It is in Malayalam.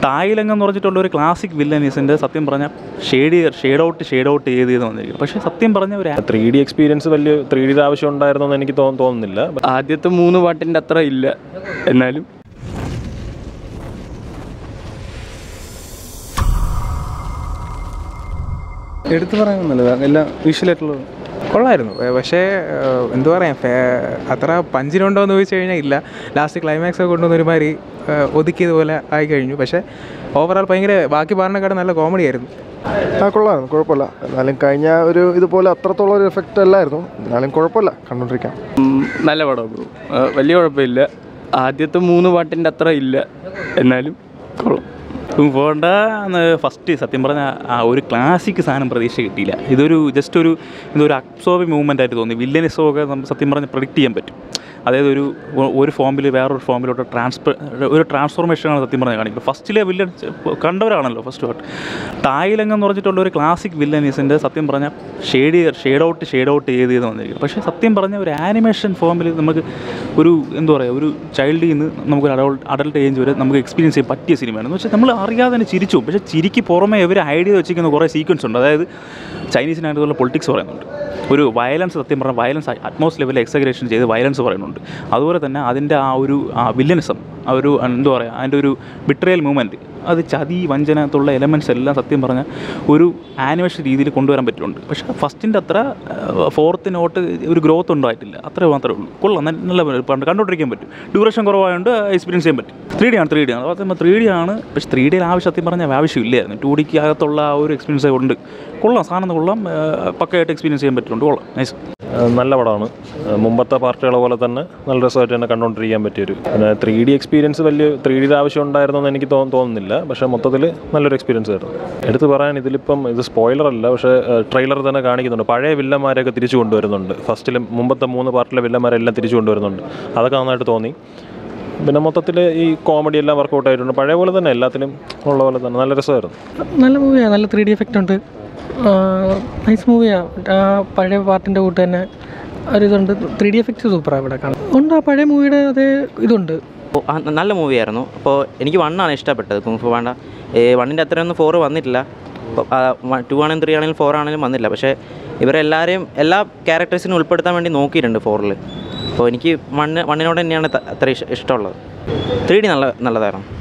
ടായിലംഗ് എന്ന് പറഞ്ഞിട്ടുള്ള ഒരു ക്ലാസിക് വില്ലനീസിൻ്റെ സത്യം പറഞ്ഞാൽ shade shade out shade out ചെയ്ത് ചെയ്ത് വന്നിരിക്കും പക്ഷേ സത്യം പറഞ്ഞ ഒരു ത്രീ ഡി എക്സ്പീരിയൻസ് വലിയ ത്രീ ഡിയുടെ ആവശ്യം ഉണ്ടായിരുന്നോ എന്ന് എനിക്ക് തോന്നു- തോന്നുന്നില്ല ആദ്യത്തെ മൂന്ന് പാട്ടിൻ്റെ അത്ര ഇല്ല എന്നാലും എടുത്തു പറയാൻ നല്ലതാണ് എല്ലാം വിഷ്വലായിട്ടുള്ളത് കൊള്ളായിരുന്നു ഏ, പക്ഷേ ഏഹ്, എന്തു പറയാം ഫേ- അത്ര പഞ്ചിനുണ്ടോ എന്ന് ചോദിച്ചു കഴിഞ്ഞാൽ ഇല്ല ലാസ്റ്റ് ക്ലൈമാക്സ് ഒക്കെ കൊണ്ടുവന്ന് ഒരുമാതിരി ഏഹ്, ഒതുക്കിയതുപോലെ ആയി കഴിഞ്ഞു പക്ഷേ ഓവറോൾ ഭയങ്കര ബാക്കി പറഞ്ഞേക്കാട് നല്ല കോമഡി ആയിരുന്നു ആ കൊള്ളായിരുന്നു കുഴപ്പമില്ല എന്നാലും കഴിഞ്ഞ ഒരു ഇതുപോലെ അത്രത്തോളം ഒരു എഫക്റ്റ് അല്ലായിരുന്നു എന്നാലും കുഴപ്പമില്ല കണ്ടോണ്ടിരിക്കാം ഉം, നല്ല പടം ബ്രോ ആ, വലിയ കുഴപ്പമില്ല ആദ്യത്തെ മൂന്ന് പാട്ടിൻ്റെ അത്ര ഇല്ല എന്നാലും കൊള്ളാം പോണ്ട ഫസ്റ്റ് സത്യം പറഞ്ഞാൽ ആ ഒരു ക്ലാസിക് സാധനം പ്രതീക്ഷ കിട്ടിയില്ല ഇതൊരു ജസ്റ്റ് ഒരു ഇതൊരു അബ്സോർബിങ് മൂവ്മെൻ്റ് ആയിട്ട് തോന്നി വില്ലനിസമൊക്കെ നമുക്ക് സത്യം പറഞ്ഞ് പ്രഡിക്റ്റ് ചെയ്യാൻ പറ്റും അതായത് ഒരു ഒ- ഒരു ഫോമിൽ വേറൊരു ഫോമിലോട്ട് ട്രാൻസ്ഫർ ഒരു ട്രാൻസ്ഫോർമേഷനാണ് സത്യം പറഞ്ഞാൽ കാണിക്കുന്നത് ഫസ്റ്റിലെ വില്ലൻ കണ്ടവരാണല്ലോ ഫസ്റ്റ് പാർട്ട് ടായിലംഗ് എന്ന് പറഞ്ഞിട്ടുള്ള ഒരു ക്ലാസിക് വില്ലനീസിൻ്റെ സത്യം പറഞ്ഞാൽ shade shade out shade out ചെയ്ത് ചെയ്ത് വന്നിരിക്കുന്നത് പക്ഷേ സത്യം പറഞ്ഞാൽ ഒരു ആനിമേഷൻ ഫോമിൽ നമുക്ക് ഒരു എന്താ പറയുക ഒരു ചൈൽഡിൽ നിന്ന് നമുക്ക് അഡൾട്ട് അഡൾട്ട് ഏജ് വരെ നമുക്ക് എക്സ്പീരിയൻസ് ചെയ്യാൻ പറ്റിയ സിനിമയാണ് എന്ന് വെച്ചാൽ നമ്മൾ അറിയാതെ തന്നെ ചിരിച്ചു പോകും. പക്ഷേ ചിരിക്ക് പുറമെ ഇവർ ഐഡിയ വെച്ചിരിക്കുന്ന കുറേ സീക്വൻസ് ഉണ്ട് അതായത് ചൈനീസിനകത്തുള്ള പൊളിറ്റിക്സ് പറയുന്നുണ്ട് ഒരു വയലൻസ് സത്യം പറഞ്ഞാൽ വയലൻസ് അറ്റ്മോസ് ലെവലിൽ എക്സഗ്രേഷൻ ചെയ്ത് വയലൻസ് പറയുന്നുണ്ട് അതുപോലെ തന്നെ അതിൻ്റെ ആ ഒരു വില്ലനിസം ആ ഒരു എന്താ പറയുക അതിൻ്റെ ഒരു ബിട്രയൽ മൂവ്മെൻറ്റ് അത് ചതി വഞ്ചനത്തുള്ള എലമെൻറ്റ്സ് എല്ലാം സത്യം പറഞ്ഞാൽ ഒരു ആനിമേഷൻ രീതിയിൽ കൊണ്ടുവരാൻ പറ്റുന്നുണ്ട് പക്ഷേ ഫസ്റ്റിൻ്റെ അത്ര ഫോർത്ത് നോട്ട് ഒരു ഗ്രോത്ത് ഉണ്ടായിട്ടില്ല അത്ര മാത്രമേ ഉള്ളൂ കൊള്ളാം നല്ല നല്ല പണ്ട് കണ്ടുകൊണ്ടിരിക്കാൻ പറ്റും ഡ്യൂറേഷൻ കുറവായതുകൊണ്ട് എക്സ്പീരിയൻസ് ചെയ്യാൻ പറ്റും ത്രീ ഡി ആണ് ത്രീ ഡി ആണ് അതുപോലെ ത്രീ ഡി ആണ് പക്ഷേ ത്രീ ഡിയിൽ ആവശ്യം സത്യം പറഞ്ഞാൽ ആവശ്യമില്ലായിരുന്നു ടു ഡിക്ക് അകത്തുള്ള ആ ഒരു എക്സ്പീരിയൻസ് ഉണ്ട് കൊള്ളാം സാധനം കൊള്ളാം ആ, പക്കയായിട്ട് എക്സ്പീരിയൻസ് ചെയ്യാൻ പറ്റുന്നുണ്ട് കൊള്ളാം നൈസ് ആ, നല്ല പടമാണ് ആ, മുമ്പത്തെ പാർട്ടികളെ പോലെ തന്നെ നല്ല രസമായിട്ട് തന്നെ കണ്ടുകൊണ്ടിരിക്കാൻ പറ്റിയൊരു പിന്നെ ത്രീ ഡി എക്സ്പീരിയൻസ് വലിയ ത്രീ ഡിയുടെ ആവശ്യം ഉണ്ടായിരുന്നോ എന്ന് എനിക്ക് തോന്നു- തോന്നുന്നില്ല പക്ഷേ മൊത്തത്തിൽ നല്ലൊരു എക്സ്പീരിയൻസ് ആയിരുന്നു എടുത്തു പറയാൻ ഇതിലിപ്പം ഇത് സ്പോയിലർ അല്ല പക്ഷേ ട്രെയിലർ തന്നെ കാണിക്കുന്നുണ്ട് പഴയ വില്ലന്മാരെയൊക്കെ തിരിച്ചു കൊണ്ടുവരുന്നുണ്ട് ഫസ്റ്റിലും മുമ്പത്തെ മൂന്ന് പാർട്ടിലെ വില്ലന്മാരെല്ലാം തിരിച്ചു കൊണ്ടുവരുന്നുണ്ട് അതൊക്കെ നന്നായിട്ട് തോന്നി പിന്നെ മൊത്തത്തിൽ ഈ കോമഡി എല്ലാം വർക്കൗട്ട് ആയിട്ടുണ്ട് പഴയ പോലെ തന്നെ എല്ലാത്തിലും ഉള്ള പോലെ തന്നെ നല്ല രസമായിരുന്നു നല്ല മൂവിയാണ് നല്ല ത്രീ ഡി എഫക്റ്റ് ഉണ്ട് നൈസ് മൂവിയാണ് ആ പഴയ പാട്ടിൻ്റെ കൂട്ട് തന്നെ ഒരിതുണ്ട് ത്രീ ഡി എഫക്റ്റ് സൂപ്പറാണ് ഇവിടെ കാണാൻ ഉണ്ട് ആ പഴയ മൂവിയുടെ അതേ ഇതുണ്ട് ഓ, ആ, നല്ല മൂവിയായിരുന്നു അപ്പോൾ എനിക്ക് വണ്ണാണ് ഇഷ്ടപ്പെട്ടത് കുങ്ഫു വേണ്ട വണ്ണിൻ്റെ അത്രയൊന്നും ഫോറ് വന്നിട്ടില്ല ടു ആണെങ്കിലും ത്രീ ആണെങ്കിലും ഫോർ ആണെങ്കിലും വന്നില്ല പക്ഷേ ഇവരെല്ലാവരെയും എല്ലാ ക്യാരക്ടേഴ്സിനും ഉൾപ്പെടുത്താൻ വേണ്ടി നോക്കിയിട്ടുണ്ട് ഫോറിൽ അപ്പോൾ എനിക്ക് വണ്ണ് വണ്ണിനോട് തന്നെയാണ് ത- അത്ര ഇഷ്- ഇഷ്ടമുള്ളത് ത്രീ ഡി നല്ല നല്ലതായിരുന്നു